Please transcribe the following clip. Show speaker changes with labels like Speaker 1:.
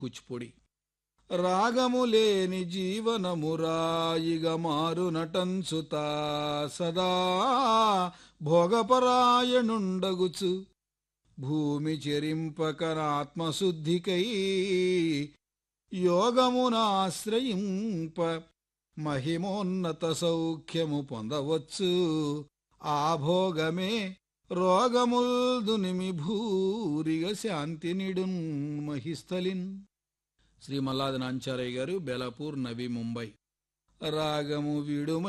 Speaker 1: కూచిపూడి రాగము లేని జీవనమురాయిగ మారు నటంచుతా సదా భోగపరాయణుండగుచు భూమి చెరింపకనాత్మశుద్ధికై యోగమునాశ్రయింప మహిమోన్నత సౌఖ్యము పొందవచ్చు ఆ భోగమే రోగముల్దునిమి భూరిగ శాంతినిడున్ మహిస్థలిన్ శ్రీ మల్లాది నాంచారయ్య గారు బెలాపూర్ నవీ ముంబై రాగము విడుమ